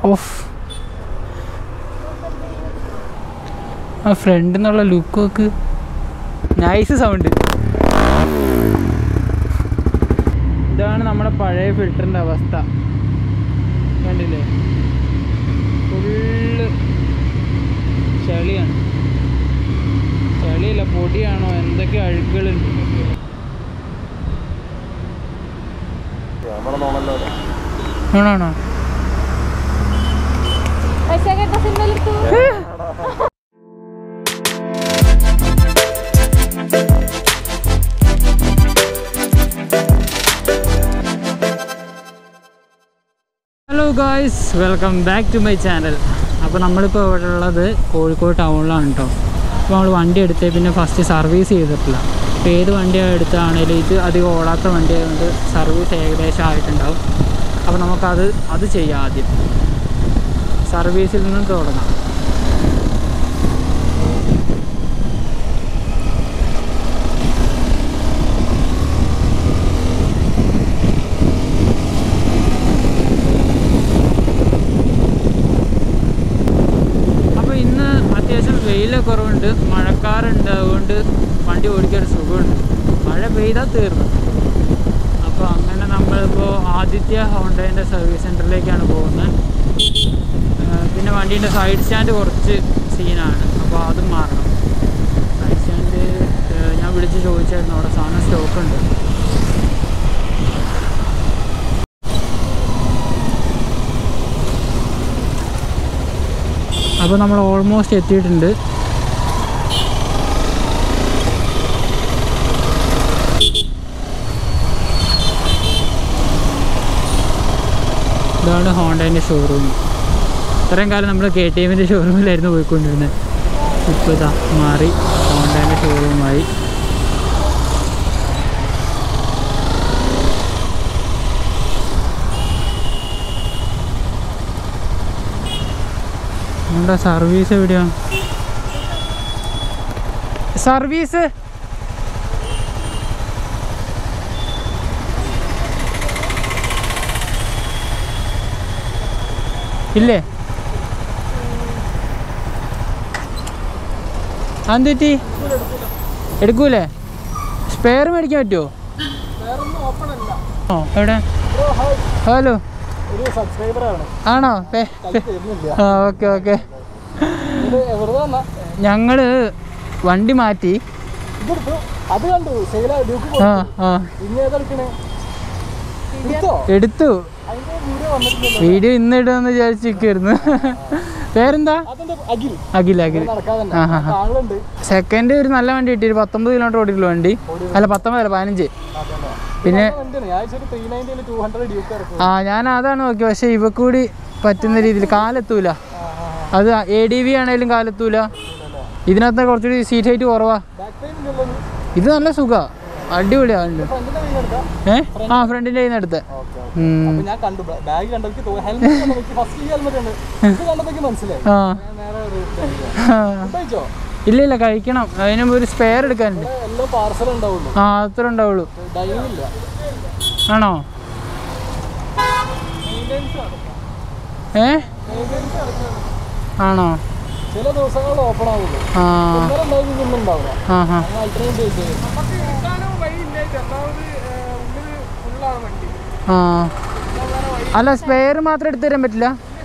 Of ആ front എന്നുള്ള look നോക്ക് നൈസ് സൗണ്ട് ഇതാണ് നമ്മുടെ പഴയ ഫിൽറ്ററിൻ്റെ അവസ്ഥ കണ്ടില്ലേ ഫുള്ള് ചളിയാണ് ചളിയല്ല പൊടിയാണോ എന്തൊക്കെ അഴുക്കുകളുണ്ട് ആണോ പൈസ കേട്ട സിനിമയിലെത്തു hello guys welcome back to my channel അപ്പോൾ നമ്മളിപ്പോൾ ഇവിടെ ഉള്ളത് കോഴിക്കോട് ടൗണിലാണ് കേട്ടോ അപ്പോൾ നമ്മൾ വണ്ടി എടുത്തേ പിന്നെ ഫസ്റ്റ് സർവീസ് ചെയ്തിട്ടില്ല അപ്പോൾ ഏത് വണ്ടി എടുത്താണേലും ഇത് അധികം ഓടാത്ത വണ്ടി ആയതുകൊണ്ട് സർവീസ് ഏകദേശം ആയിട്ടുണ്ടാവും അപ്പോൾ നമുക്കത് അത് ചെയ്യാം ആദ്യം സർവീസിൽ നിന്നും തുടങ്ങാം അപ്പോൾ ഇന്ന് അത്യാവശ്യം വെയിലൊക്കെ കുറവുണ്ട് മഴക്കാറുണ്ട് അതുകൊണ്ട് വണ്ടി ഓടിക്കാൻ ഒരു സുഖമുണ്ട് മഴ പെയ്താൽ തീർന്നു അപ്പോൾ അങ്ങനെ നമ്മളിപ്പോൾ ആദിത്യ ഹോണ്ടേൻ്റെ സർവീസ് സെൻറ്ററിലേക്കാണ് പോകുന്നത് ആ, പിന്നെ വണ്ടീൻ്റെ സൈഡ് സ്റ്റാൻഡ് കുറച്ച് സീനാണ് അപ്പോൾ അതും മാറണം സൈഡ് സ്റ്റാൻഡ് ഞാൻ വിളിച്ച് ചോദിച്ചായിരുന്നു അവിടെ സാധനം സ്റ്റോക്ക് ഉണ്ട് അപ്പോൾ നമ്മൾ ഓൾമോസ്റ്റ് എത്തിയിട്ടുണ്ട് ഇതാണ് ഹോണ്ടേൻ്റെ ഷോറൂം ഇത്രയും കാലം നമ്മൾ കെ ടി എമ്മിൻ്റെ ഷോറൂമിലായിരുന്നു പോയിക്കൊണ്ടിരുന്നത് ഇപ്പോൾ ഇതാ മാറി ഹോണ്ടേൻ്റെ ഷോറൂമായി നമ്മുടെ സർവീസ് എവിടെയാണ് സർവീസ് ഇല്ലേ അതെന്തുറ്റി എടുക്കൂലേ സ്പെയർ മേടിക്കാൻ പറ്റുമോ ഓ എവിടെ ഹലോ ഒരു സബ്സ്ക്രൈബറാണ് ആണോ പേ തരുന്നില്ല ആ ഓക്കെ ഓക്കെ ഇത് എവിടെ വന്നാ ഞങ്ങള് വണ്ടി മാറ്റി ഇതെടുത്തു അത് കണ്ടു സെയില ഡ്യൂക്ക് ആ ആ ഇനി ഏതെടുക്കണേ എടുത്തോ എടുത്തു അതിന്റെ വീഡിയോ വന്നിട്ടില്ലല്ലോ വീഡിയോ ഇന്ന് ഇടുമെന്ന് വിചാരിച്ചിരിക്കുന്നു പേരെന്താ അതെന്താ അഖിൽ അഖിൽ അഖിൽ നടക്കാതെ ആ, ആ, ആ. ആളുണ്ട് സെക്കൻഡ് ഒരു നല്ല വണ്ടി കിട്ടി ഒരു പത്തൊമ്പത് കിലോമീറ്റർ ഓടിയിട്ടുള്ള വണ്ടി അല്ല പത്തൊമ്പത് അല്ല പതിനഞ്ച് പിന്നെ വണ്ടിയാണ് ഞാൻ ഒരു ത്രീ നയൻറ്റിയിൽ ടൂ ഹൺഡ്രഡ് ഡ്യൂക്ക് ഇറക്കും ആ ഞാൻ അതാണ് നോക്കി പക്ഷെ ഇവ കൂടി പറ്റുന്ന രീതിയിൽ കാലെത്തൂല അത് എ ഡി വി ആണേലും കാലെത്തൂല ഇതിനകത്ത് കുറച്ചുകൂടി സീറ്റ് ഹൈറ്റ് കുറവാ ബാക്ക് പെയിൻ ഇല്ലല്ലോ ഇത് നല്ല സുഖാ അടിപൊളിയാണ് ഫ്രണ്ടിന്റെ പെയിൻ എടുക്കാം ഏ ആ ഫ്രണ്ടിൻ്റെ കയ്യിൽ നിന്ന് എടുത്ത് ഓക്കെ ഉം. അപ്പൊ ഞാൻ കണ്ടു ബാഗ് കണ്ടപ്പോൾ ഹെൽമെറ്റ് കണ്ടപ്പോൾ ഫസ്റ്റ് ഈ ഹെൽമെറ്റ് ഉണ്ട് ഇത് കണ്ടപ്പോൾ മനസ്സിലായി ആ ഞാൻ നേരെ ഒരു ഫുഡ് കഴിച്ചോ ഇല്ല ഇല്ല കഴിക്കണം അതിന് മുമ്പ് ഒരു സ്പെയർ എടുക്കാനുണ്ട് ഇവിടെ എല്ലാം പാർസൽ ഉണ്ടാവുള്ളൂ ആ അത്ര ഉണ്ടാവുള്ളൂ ഡൈനിങ് ഇല്ല ആണോ ഏ ആണോ ചില ദിവസങ്ങളിൽ ഓപ്പൺ ആവുള്ളൂ ആ ഇന്നലെ ഉണ്ടാവും ഇന്നും ഉണ്ടാവില്ല ആ ആ ഞങ്ങൾ അൾട്ടർനേറ്റ് ചെയ്ത് ആ അല്ല സ്പെയർ മാത്രം എടുത്തു തരാൻ പറ്റില്ല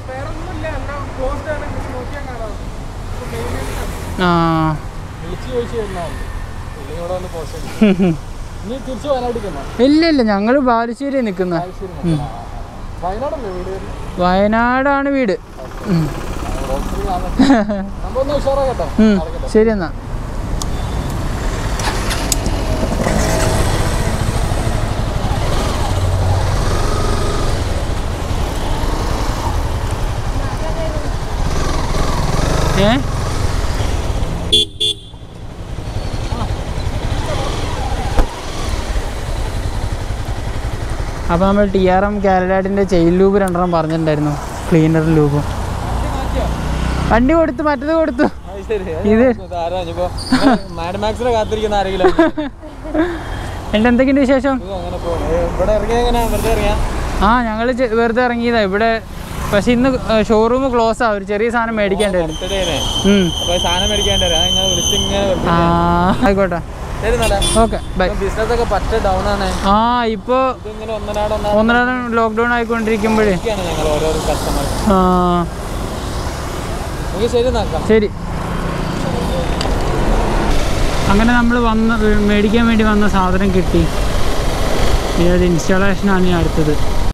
ആ വിളിച്ച് ചോദിച്ചു കഴിഞ്ഞാൽ പുള്ളി ഇവിടെ വന്ന് പോസ്റ്റ് ഇനി തിരിച്ച് വയനാട്ടിൽ തന്നെ ഇല്ല ഇല്ല ഞങ്ങൾ ബാലുശ്ശേരി നിൽക്കുന്ന വയനാടല്ലേ വീട് വരുന്നത്? വയനാടാണ് വീട് ഉം. റോഡ്സൈഡ് കാണാൻ. സംഭവം ഒന്ന് ഉഷാറാകട്ടോ ഉം. ശരി എന്നാ ഏ അപ്പോൾ നമ്മൾ ടി ആർ എം കാലഡാഡിൻ്റെ ചെയിൻ ലൂബ് രണ്ടെണ്ണം പറഞ്ഞിട്ടുണ്ടായിരുന്നു ക്ലീനർ ലൂബും വണ്ടി കൊടുത്തു മറ്റത് കൊടുത്തു ഇത് മാഡ് മാക്സിനെ കാത്തിരിക്കുന്ന ആരെങ്കിലും എൻ്റെ എന്തൊക്കെയുണ്ട് വിശേഷം അങ്ങനെ പോകും ഇവിടെ ഇറങ്ങിയ എങ്ങനെ വെറുതെ ഇറങ്ങിയാ ആ ഞങ്ങൾ വെറുതെ ഇറങ്ങിയതാ ഇവിടെ പക്ഷെ ഇന്ന് ഷോറൂം ക്ലോസ് ആ ഒരു ചെറിയ സാധനം മേടിക്കേണ്ടി വരും ബർത്ത്ഡേനെ ഉം. അപ്പൊ സാധനം മേടിക്കാൻ തരാം അത് ഇങ്ങനെ വിളിച്ച് ഇങ്ങനെ ആ ആയിക്കോട്ടെ ശരി നല്ല ഓക്കെ ബൈ ബിസിനസ് ഒക്കെ പറ്റ ഡൗൺ ആണ് ആ ഇപ്പോൾ ഇത് ഇങ്ങനെ ഒന്നരാട് ഒന്നാണ് ഒന്നര ലോക്ക്ഡൗൺ ആയിക്കൊണ്ടിരിക്കുമ്പോഴേ ഞങ്ങൾ ഓരോരോ കസ്റ്റമർ ആ നമുക്ക് ശരി നോക്കാം ശരി അങ്ങനെ നമ്മൾ വന്ന മേടിക്കാൻ വേണ്ടി വന്ന സാധനം കിട്ടി ഇനി അത് ഇൻസ്റ്റാളേഷനാണ് ഇനി അടുത്തത്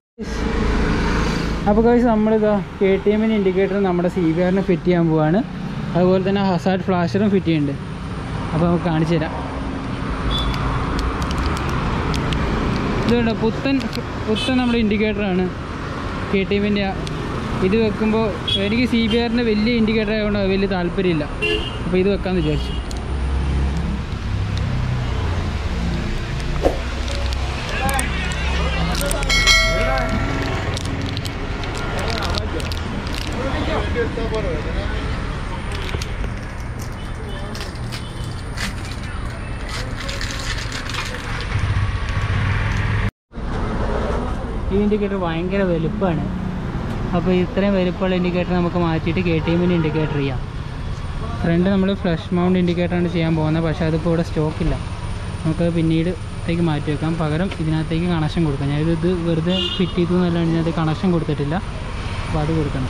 അപ്പോൾ കഴിച്ച് നമ്മളിതാ കെ ടി എമ്മിന് ഇൻഡിക്കേറ്റർ നമ്മുടെ സി ബി ആറിന് ഫിറ്റ് ചെയ്യാൻ പോവാണ് അതുപോലെ തന്നെ ഹസാർഡ് ഫ്ലാഷറും ഫിറ്റ് ചെയ്യുന്നുണ്ട് അപ്പോൾ നമുക്ക് കാണിച്ചു തരാം ഇതുണ്ട് പുത്തൻ പുത്തൻ നമ്മുടെ ഇൻഡിക്കേറ്ററാണ് കെ ടി എമ്മിൻ്റെ ഇത് വെക്കുമ്പോൾ എനിക്ക് സി ബി ആറിൻ്റെ വലിയ ഇൻഡിക്കേറ്റർ ആയതുകൊണ്ട് വലിയ താല്പര്യമില്ല അപ്പോൾ ഇത് വെക്കാമെന്ന് വിചാരിച്ചു ഈ ഇൻഡിക്കേറ്റർ ഭയങ്കര വലുപ്പമാണ് അപ്പോൾ ഇത്രയും വലുപ്പമുള്ള ഇൻഡിക്കേറ്റർ നമുക്ക് മാറ്റിയിട്ട് കെ ടി എമ്മിൻ്റെ ഇൻഡിക്കേറ്റർ ചെയ്യാം ഫ്രണ്ട് നമ്മൾ ഫ്ലഷ് മൗണ്ട് ഇൻഡിക്കേറ്ററാണ് ചെയ്യാൻ പോകുന്നത് പക്ഷേ അതിപ്പോൾ ഇവിടെ സ്റ്റോക്കില്ല നമുക്കത് പിന്നീടത്തേക്ക് മാറ്റി വെക്കാം പകരം ഇതിനകത്തേക്ക് കണക്ഷൻ കൊടുക്കാം ഞാനിത് ഇത് വെറുതെ ഫിറ്റ് ചെയ്തു എന്നല്ലാണ്ട് ഞാൻ കണക്ഷൻ കൊടുത്തിട്ടില്ല അപ്പോൾ അത് കൊടുക്കണം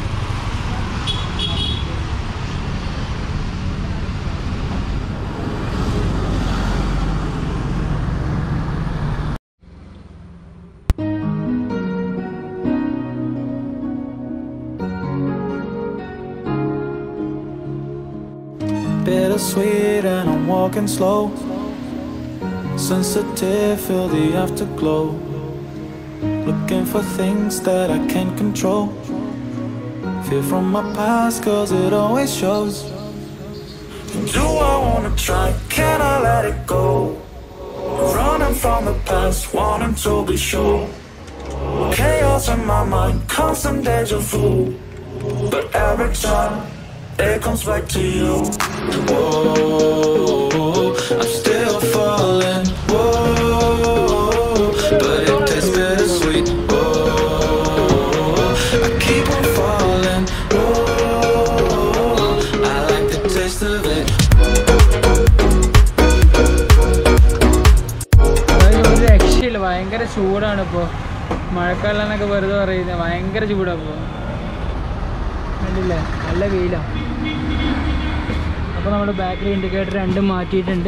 Bittersweet and I'm walking slow. Sensitive, feel the afterglow. Looking for things that I can't control. Fear from my past, cause it always shows. Do I wanna try? Can I let it go? Running from the past, wanting to be sure. Chaos in my mind, constant deja vu. But every time it comes back to you. Whoa, I'm still falling. Whoa, but it tastes bittersweet. Whoa, I keep on falling. Whoa, I like the taste of it. അതായത് ഒരു രക്ഷയില്ല ഭയങ്കര ചൂടാണ് ഇപ്പോൾ മഴക്കാലം എന്നൊക്കെ വെറുതെ പറയുന്നത് ഭയങ്കര ചൂടാണ് ഇപ്പോൾ കണ്ടില്ലേ നല്ല വെയിലാണ് അപ്പോൾ നമ്മൾ ബാക്കിൽ ഇൻഡിക്കേറ്റർ രണ്ടും മാറ്റിയിട്ടുണ്ട്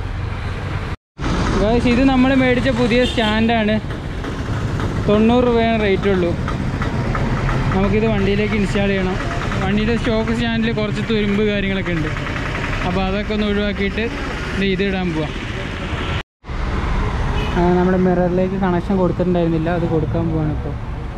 ഗായ്സ് ഇത് നമ്മൾ മേടിച്ച പുതിയ സ്റ്റാൻഡാണ് തൊണ്ണൂറ് രൂപയാണ് റേറ്റ് ഉള്ളൂ നമുക്കിത് വണ്ടിയിലേക്ക് ഇൻസ്റ്റാൾ ചെയ്യണം വണ്ടിയുടെ സ്റ്റോക്ക് സ്റ്റാൻഡിൽ കുറച്ച് തുരുമ്പ് കാര്യങ്ങളൊക്കെ ഉണ്ട് അപ്പോൾ അതൊക്കെ ഒന്ന് ഒഴിവാക്കിയിട്ട് ഇത് ഇതിടാൻ പോവാം ആ, നമ്മുടെ മിററിലേക്ക് കണക്ഷൻ കൊടുത്തിട്ടുണ്ടായിരുന്നില്ല അത് കൊടുക്കാൻ പോവാണ് ഇപ്പോൾ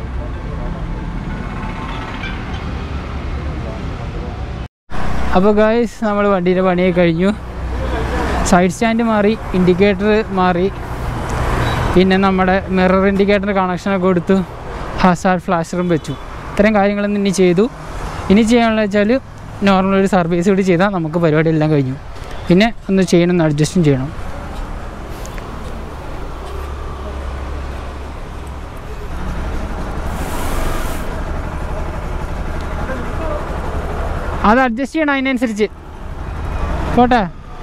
അപ്പോൾ ഗായ്സ് നമ്മൾ വണ്ടിയുടെ പണിയൊക്കെ കഴിഞ്ഞു സൈഡ് സ്റ്റാൻഡ് മാറി ഇൻഡിക്കേറ്റർ മാറി പിന്നെ നമ്മുടെ മിറർ ഇൻഡിക്കേറ്റർ കണക്ഷനൊക്കെ കൊടുത്തു ഹസാർ ഫ്ലാഷറും വെച്ചു ഇത്രയും കാര്യങ്ങളൊന്നും ഇനി ചെയ്തു ഇനി ചെയ്യാനുള്ള വെച്ചാൽ നോർമൽ ഒരു സർവീസ് കൂടി ചെയ്താൽ നമുക്ക് പരിപാടി എല്ലാം കഴിഞ്ഞു പിന്നെ ഒന്ന് ചെയ്യണം ഒന്ന് അഡ്ജസ്റ്റും ചെയ്യണം അത് അഡ്ജസ്റ്റ് ചെയ്യണം അതിനനുസരിച്ച് പോട്ടെ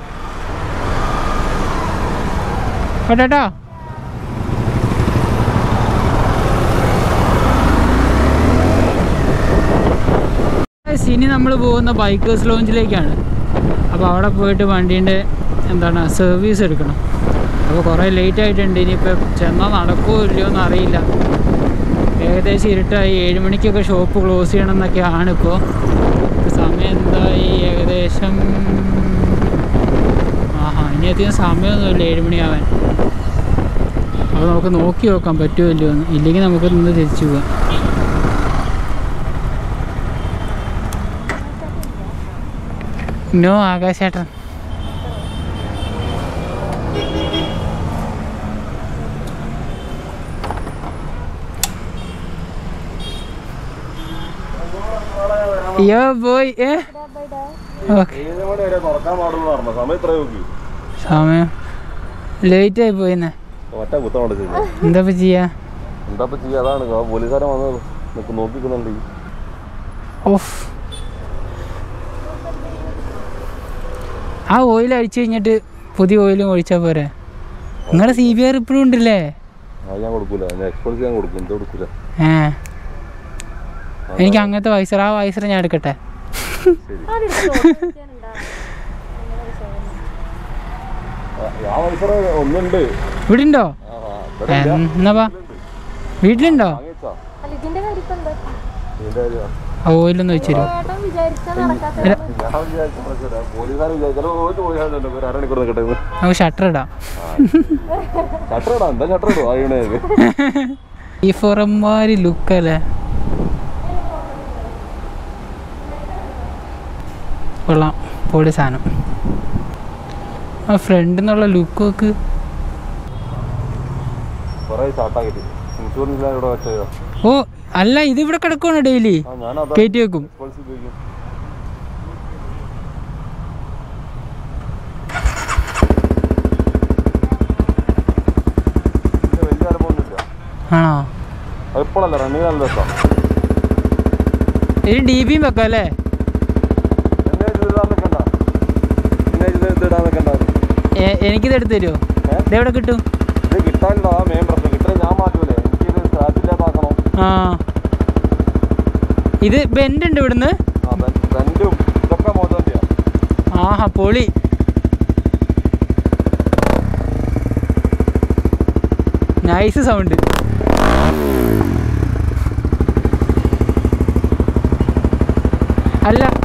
പോട്ടേട്ടോ ഇനി നമ്മൾ പോകുന്ന ബൈക്കേഴ്സ് ലോഞ്ചിലേക്കാണ് അപ്പോൾ അവിടെ പോയിട്ട് വണ്ടീൻ്റെ എന്താണ് സർവീസ് എടുക്കണം അപ്പോൾ കുറേ ലേറ്റ് ആയിട്ടുണ്ട് ഇനിയിപ്പോൾ ചെന്നാൽ നടക്കുമോ ഇല്ലയോ എന്ന് അറിയില്ല ഏകദേശം ഇരുട്ടായി ഏഴ് മണിക്കൊക്കെ ഷോപ്പ് ക്ലോസ് ചെയ്യണം എന്നൊക്കെയാണ് ഇപ്പോൾ സമയം എന്തായി ഏകദേശം ആഹാ ഇനി അധികം സമയമൊന്നുമില്ല ഏഴ് മണിയാവാൻ അപ്പോൾ നമുക്ക് നോക്കി നോക്കാം പറ്റുമോ ഇല്ലയോ എന്ന് ഇല്ലെങ്കിൽ നമുക്ക് നിന്ന് തിരിച്ചു പോവാം നോ ആകാശേട്ടൻ യോ ബോയ് ഏ ഓക്കെ ഏഴ് മണി വരെ തുറക്കാൻ പാടുള്ളൂ പറഞ്ഞു സമയം ഇത്ര നോക്കി സമയം ലേറ്റ് ആയി പോയിന്നെ ഒറ്റ കുത്തം കൊണ്ട് ചെയ്തു എന്താ ഇപ്പൊ ചെയ്യാ എന്താ ഇപ്പൊ ചെയ്യാ അതാണ് പോലീസുകാരൻ വന്നത് നിനക്ക് നോക്കിക്കുന്നുണ്ട് ഓഫ് ആ ഓയിൽ അടിച്ചു കഴിഞ്ഞിട്ട് പുതിയ ഓയിലും ഒഴിച്ചാൽ പോരെ നിങ്ങളുടെ സി ബി ആർ ഇപ്പോഴും ഉണ്ടല്ലേ അത് ഞാൻ കൊടുക്കൂല ഞാൻ എക്സ്പെൻസ് ഞാൻ കൊടുക്കും എന്ത് കൊടുക്കൂല ഏ എനിക്ക് അങ്ങനത്തെ വൈസർ ആ വൈസർ ഞാൻ എടുക്കട്ടെ ആ വൈസറ ഒന്നുണ്ട് ഇവിടെ ഉണ്ടോ ആ, ആ, ഇവിടെ ഇല്ല. എന്നാ വീട്ടിലുണ്ടോ വാങ്ങിച്ചാ അല്ല ഇതിന്റെ കാര്യം ഇപ്പൊ എന്താ ഇതിന്റെ കാര്യം ആ ഓയിലൊന്ന് വെച്ചു തരുമോ ഏട്ടൻ വിചാരിച്ചാൽ നടക്കാത്ത ഞാൻ വിചാരിച്ചു പോലീസുകാർ വിചാരിച്ചാലോ പോയിട്ട് പോയാലോ ഒരു അരമണിക്കൂർ നിൽക്കട്ടെ എന്ന്. നമുക്ക് ഷട്ടർ ഇടാം ഷട്ടർ ഇടാം എന്താ ഷട്ടർ ഇടും അറിയണേ ഈ ഫോറന്മാര് ലുക്കല്ലേ കൊള്ളാം പൊളി സാധനം ആ ഫ്രണ്ട് എന്നുള്ള ലുക്ക് നോക്ക് കുറെ ഷാർട്ടാക്കിട്ട് ഇൻഷുറൻസ് ഇല്ലാതെ ഇവിടെ വെച്ചോ ഓ അല്ല ഇത് ഇവിടെ കിടക്കുവാണ് ഡെയിലി ആ ഞാനതാ കയറ്റി വെക്കും എക്സ്പെൻസ് ഉപയോഗിക്കും ഇതിന് വലിയ അനുഭവമൊന്നുമില്ല ആണോ അത് ഇപ്പോഴല്ല റണ്ണിങ് നല്ല രസം ഇത് ഡി ബിയും വെക്കാം അല്ലേ എന്നെ ഇത് ഇടാൻ നിൽക്കണ്ട എന്നെ ഇത് ഇത് ഇടാൻ നിൽക്കണ്ട എ- എനിക്കിത് എടുത്ത് തരുമോ ഏ? ഇതെവിടെ കിട്ടും ഇത് കിട്ടാനില്ല ആ മെയിൻ പ്രശ്നം കിട്ടാൻ ഞാൻ മാറ്റൂലേ എനിക്കിത് സ്റ്റാറ്റില്ലാതാക്കണം ആ ഇത് ബെൻഡ് ഉണ്ട് ഇവിടുന്ന് ആ ബെൻഡും ഇതൊക്കെ മോശം ചെയ്യാം ആഹാ പൊളി നൈസ് സൗണ്ട് അല്ല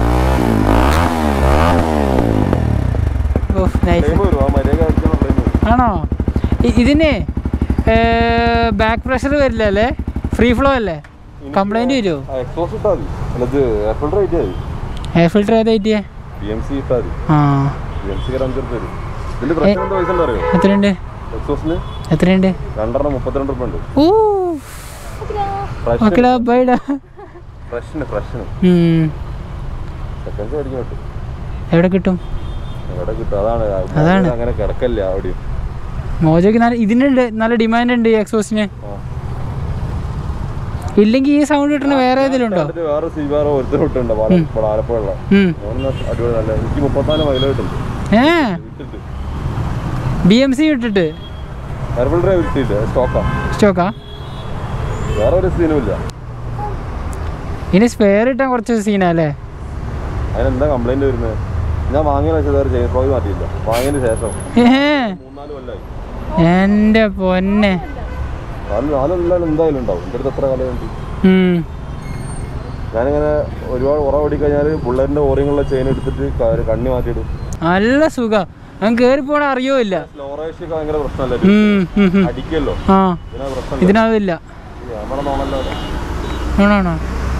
ഓ നൈസ് ടൈം വരും ആ മര്യാദ അടിക്കണം ടൈം വരും ആണോ ഇ- ഇതിന് ബാക്ക് പ്രഷർ വരില്ല അല്ലേ ഫ്രീ ഫ്ലോ അല്ലേ കംപ്ലൈൻറ്റ് വരുമോ ആ എക്സോസ് ഇട്ടാൽ മതി അല്ല ഇത് എയർ ഫിൽറ്റർ ആയിട്ട് മതി എയർ ഫിൽറ്റർ ഏതായിട്ട് ബി എം സി ഇട്ടാൽ മതി ആ ബി എം സിക്ക് അഞ്ചുറുപ്പ് വരും ഇതിന്റെ പ്രശ്നം എന്താ പൈസ ഉണ്ടോ അറിയോ എത്രയുണ്ട് എക്സോസിന് എത്രയുണ്ട് രണ്ടെണ്ണം മുപ്പത്തിരണ്ട് റുപ്യ ഉണ്ട് ഓ ഫ്രഷ് ഓക്കെടാ ബൈഡാ ഫ്രഷിന് ഫ്രഷിന് സെക്കൻഡ്സ് മേടിക്കാൻ കിട്ടും എവിടെ കിട്ടും എവിടെ കിട്ടും അതാണ് അതാണ്. അങ്ങനെ കിടക്കല്ല അവിടെ മോജോക്ക് നല്ല ഇതിനുണ്ട് നല്ല ഡിമാൻഡ് ഉണ്ട് ഈ എക്സോസിന് ആ. ഇല്ലെങ്കിൽ ഈ സൗണ്ട് കിട്ടുന്ന വേറെ ഏതെങ്കിലും ഉണ്ടോ എന്നിട്ട് വേറെ സീവാറോ ഒരുത്തർ വിട്ടുണ്ട് ഇവിടെ ആലപ്പുഴ ഉം. അടിപൊളി നല്ല എനിക്ക് മുപ്പത്തിനാല് മൈല കിട്ടും ഏ വിട്ടിട്ട് ബി എം സി ഇട്ടിട്ട് എയർ ഫിൽറ്റർ വിട്ടില്ല സ്റ്റോക്കാ സ്റ്റോക്കാ വേറെ ഒരു സീനും ഇല്ല ഇനി സ്പെയർ ഇട്ടാൻ കുറച്ച് സീനല്ലേ അതിനെന്താ കംപ്ലൈന്റ് വരുന്നത് ഞാൻ വാങ്ങിയ വെച്ചാൽ വേറെ ചെയിൻ ഫ്ലോയ് മാറ്റിയില്ല വാങ്ങിയതിന് ശേഷം ഏ മൂന്നാല് കൊല്ലായി എൻ്റെ പൊന്നെ നാല് നാല് കൊല്ലം എന്തായാലും ഉണ്ടാവും എൻ്റെ അടുത്ത് എത്ര കാലമുണ്ട് ഉം. ഞാനിങ്ങനെ ഒരുപാട് ഉറ ഓടിക്കഴിഞ്ഞാൽ ബുള്ളറ്റിന്റെ ഓറിയുള്ള ചെയിൻ എടുത്തിട്ട് ക- കണ്ണി മാറ്റിയിടും നല്ല സുഖം ഞാൻ കയറി പോണ അറിയോ ഇല്ല സ്ലോറേഷൊക്കെ ഭയങ്കര പ്രശ്നമല്ലേ ഉം, ഉം, ഉം. അടിക്കല്ലോ ആ ഇതിനാ പ്രശ്നം ഇതിനകത്തില്ല നമ്മുടെ നോണല്ലോ ആണോ ആണോ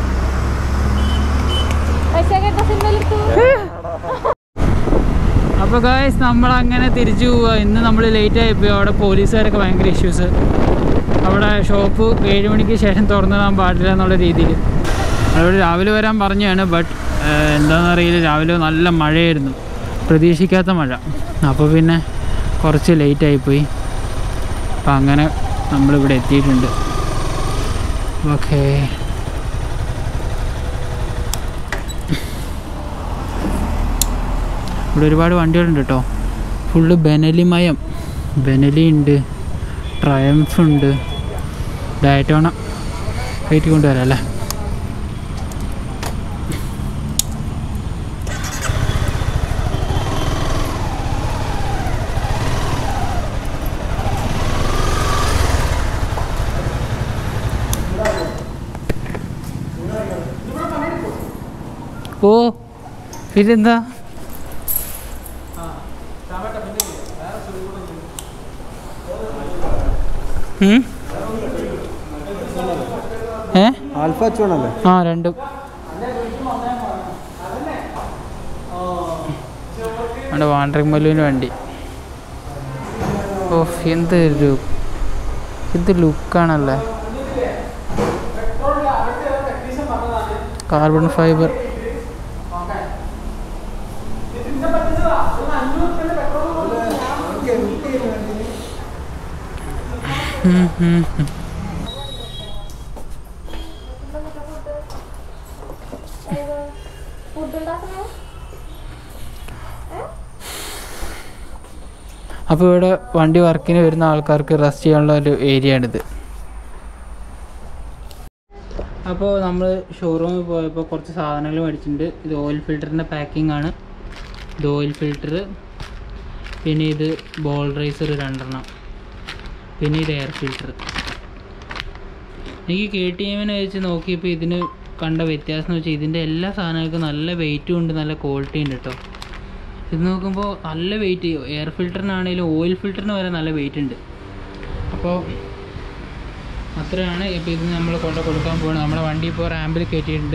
പൈസ കേട്ട സിനിമയിലെടുത്തു അപ്പോൾ ഗായ്സ് നമ്മൾ അങ്ങനെ തിരിച്ചു പോവുക ഇന്ന് നമ്മൾ ലേറ്റ് ആയിപ്പോയി അവിടെ പോലീസുകാരൊക്കെ ഭയങ്കര ഇഷ്യൂസ് അവിടെ ഷോപ്പ് ഏഴ് മണിക്ക് ശേഷം തുറന്നിടാൻ പാടില്ല എന്നുള്ള രീതിയിൽ അവിടെ രാവിലെ വരാൻ പറഞ്ഞാണ് ബട്ട് എന്താണെന്നറിയില്ല രാവിലെ നല്ല മഴയായിരുന്നു പ്രതീക്ഷിക്കാത്ത മഴ അപ്പോൾ പിന്നെ കുറച്ച് ലേറ്റ് ആയിപ്പോയി അപ്പം അങ്ങനെ നമ്മളിവിടെ എത്തിയിട്ടുണ്ട് ഓക്കേ ഇവിടെ ഒരുപാട് വണ്ടികളുണ്ട് കേട്ടോ ഫുള്ള് ബെനലിമയം ബെനലി ഉണ്ട് ട്രയംഫ് ഉണ്ട് ഡയറ്റോണ കയറ്റി കൊണ്ടുവരാം അല്ലേ ഓ പിന്നെന്താ ഉം? ഏ ആൽഫ എച്ച് വൺ അല്ലേ ആ രണ്ടും അവിടെ വാണ്ടറിങ് മല്ലുവിന് വണ്ടി ഓ എന്ത് ഒരു എന്ത് ലുക്കാണല്ലേ കാർബൺ ഫൈബർ ഫുഡ് ഉണ്ടാക്കണേ അപ്പോൾ ഇവിടെ വണ്ടി വർക്കിന് വരുന്ന ആൾക്കാർക്ക് റെസ്റ്റ് ചെയ്യാനുള്ള ഒരു ഏരിയ ആണിത് അപ്പോൾ നമ്മൾ ഷോറൂമിൽ പോയപ്പോൾ കുറച്ച് സാധനങ്ങൾ മേടിച്ചിട്ടുണ്ട് ഇത് ഓയിൽ ഫിൽറ്ററിൻ്റെ പാക്കിംഗ് ആണ് ഇത് ഓയിൽ ഫിൽറ്റർ പിന്നെ ഇത് ബോൾ റൈസർ രണ്ടെണ്ണം പിന്നെ ഇത് എയർ ഫിൽറ്റർ എനിക്ക് കെ ടി എമ്മിനെ വെച്ച് നോക്കിയപ്പോൾ ഇതിന് കണ്ട വ്യത്യാസം എന്ന് വെച്ചാൽ ഇതിൻ്റെ എല്ലാ സാധനങ്ങൾക്കും നല്ല വെയിറ്റും ഉണ്ട് നല്ല ക്വാളിറ്റി ഉണ്ട് കേട്ടോ ഇത് നോക്കുമ്പോൾ നല്ല വെയിറ്റ് എയർ ഫിൽറ്ററിനാണെങ്കിലും ഓയിൽ ഫിൽറ്ററിന് വരെ നല്ല വെയിറ്റ് ഉണ്ട് അപ്പോൾ അത്രയാണ് ഇപ്പോൾ ഇത് നമ്മൾ കൊണ്ട് കൊടുക്കാൻ പോകുന്നത് നമ്മുടെ വണ്ടി ഇപ്പോൾ റാമ്പിൽ കയറ്റിയിട്ടുണ്ട്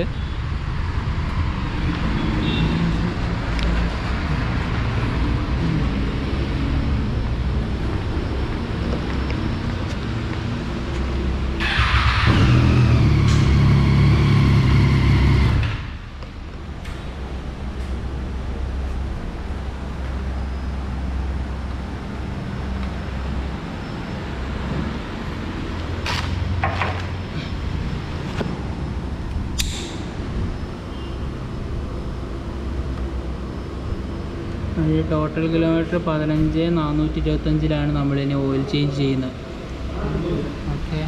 അതിന് ടോട്ടൽ കിലോമീറ്റർ പതിനഞ്ച് നാനൂറ്റി ഇരുപത്തഞ്ചിലാണ് നമ്മളിതിനെ ഓയിൽ ചേഞ്ച് ചെയ്യുന്നത് ഓക്കെ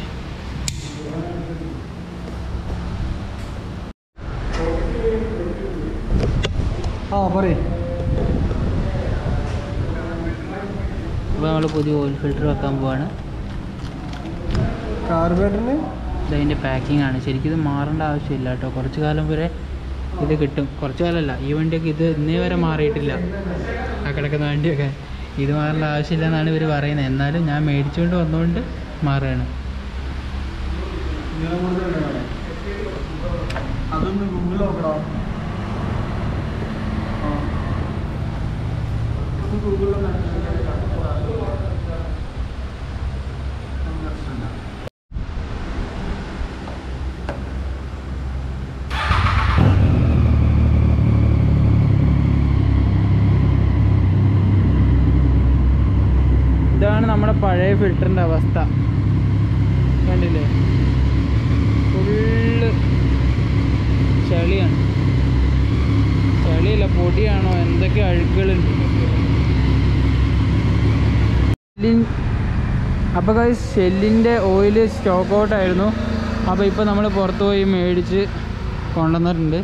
ആ പറയും അപ്പോൾ നമ്മൾ പുതിയ ഓയിൽ ഫിൽറ്റർ വെക്കാൻ പോവാണ് കാർബേറ്ററിന് ഇതതിൻ്റെ പാക്കിംഗ് ആണ് ശരിക്കും ഇത് മാറേണ്ട ആവശ്യമില്ല കേട്ടോ കുറച്ച് കാലം വരെ ഇത് കിട്ടും കുറച്ച് കാലമല്ല ഈ വണ്ടിയൊക്കെ ഇത് ഇന്നേ വരെ മാറിയിട്ടില്ല ആ കിടക്കുന്ന വണ്ടിയൊക്കെ ഇത് മാറേണ്ട ആവശ്യമില്ല എന്നാണ് ഇവർ പറയുന്നത് എന്നാലും ഞാൻ മേടിച്ചുകൊണ്ട് വന്നുകൊണ്ട് മാറുകയാണ് അതൊന്ന് ഗൂഗിൾ നോക്കണം ഗൂഗിളിൽ ഇതാണ് നമ്മുടെ പഴയ ഫിൽറ്ററിൻ്റെ അവസ്ഥ കണ്ടില്ലേ ഫുള്ള് ചളിയാണ് ചളിയല്ല പൊടിയാണോ എന്തൊക്കെ അഴുക്കുകളുണ്ട് അപ്പോൾ ഗൈസ് ഷെല്ലിൻ്റെ ഓയിൽ സ്റ്റോക്ക് ഔട്ട് ആയിരുന്നു അപ്പോൾ ഇപ്പോൾ നമ്മൾ പുറത്ത് പോയി മേടിച്ച് കൊണ്ടുവന്നിട്ടുണ്ട്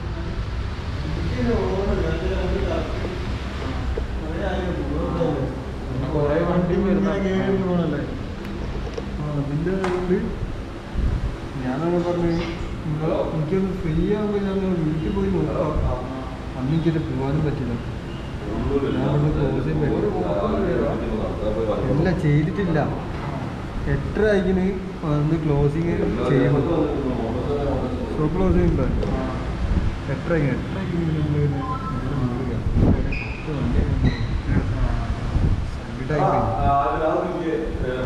കുറേ വണ്ടി വരുന്നല്ലേ അതിൻ്റെ കൊണ്ട് ഞാനങ്ങനെ പറഞ്ഞു നിങ്ങള് എനിക്കൊന്ന് ഫ്രീ ആകുമ്പോൾ ഞാൻ നിങ്ങളെ വീട്ടിൽ പോയി നോക്കാം അന്ന് എനിക്കത് പോകാനും പറ്റില്ല ഞാൻ ഇവിടെ ക്ലോസ് ഇല്ല ചെയ്തിട്ടില്ല എട്ടര ആയിക്കിന് അന്ന് ക്ലോസിങ് ചെയ്യണം ഷോ ക്ലോസിങ് ഉണ്ട് എട്ടര എട്ടര ആയിക്കിന്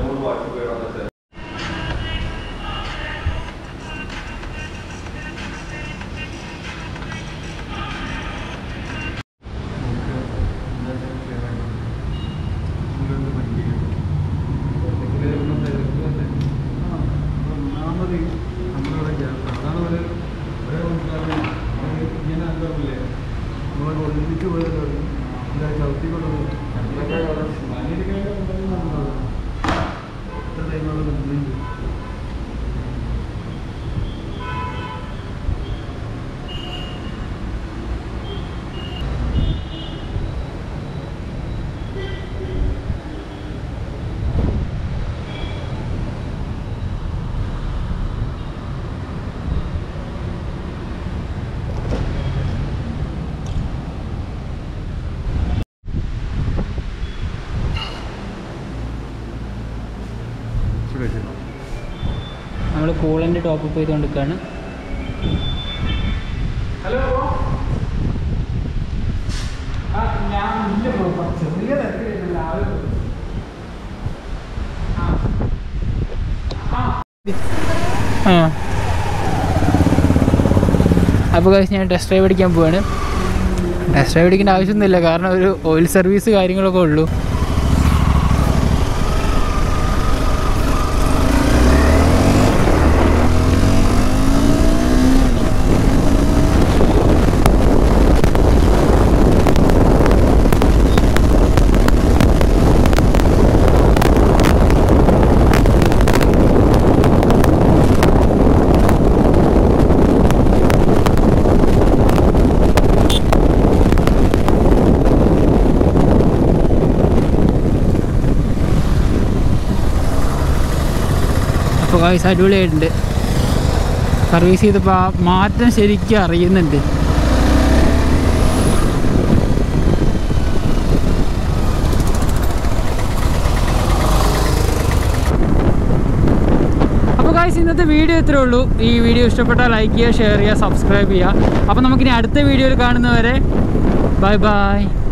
ഒന്നാമത് നമ്മളിവിടെ അതാണ് ഒരു ഒരേ മനസ്സിലാക്കി ഇങ്ങനെ എന്താവില്ലേ നമ്മളൊക്കെ ഒന്നിച്ച് പോയത് ഇതാ ചവിട്ടിക്കൊണ്ടത് എത്ര ടൈമുള്ള നിന്നുണ്ട് നമ്മൾ കൂളൻ്റെ ടോപ്പ് ചെയ്ത് കൊടുക്കുകയാണ് ഹലോ ആ ഞാൻ ഇല്ല ബ്രോ ചെറിയ തിരക്കില്ല ആള് ആ അപ്പോൾ കഴിച്ച് ഞാൻ ടെസ്റ്റ് ഡ്രൈവ് അടിക്കാൻ പോവാണ് ടെസ്റ്റ് ഡ്രൈവ് അടിക്കേണ്ട ആവശ്യമൊന്നുമില്ല കാരണം ഒരു ഓയിൽ സർവീസ് കാര്യങ്ങളൊക്കെ ഉള്ളൂ അപ്പോൾ കായ്സ് അടിപൊളിയായിട്ടുണ്ട് സർവീസ് ചെയ്തപ്പോൾ ആ മാറ്റം ശരിക്കും അറിയുന്നുണ്ട് അപ്പോൾ കായ്സ് ഇന്നത്തെ വീഡിയോ ഇത്രേ ഉള്ളൂ ഈ വീഡിയോ ഇഷ്ടപ്പെട്ടാൽ ലൈക്ക് ചെയ്യുക ഷെയർ ചെയ്യുക സബ്സ്ക്രൈബ് ചെയ്യുക അപ്പോൾ നമുക്കിനി അടുത്ത വീഡിയോയിൽ കാണുന്നവരെ ബൈ ബൈ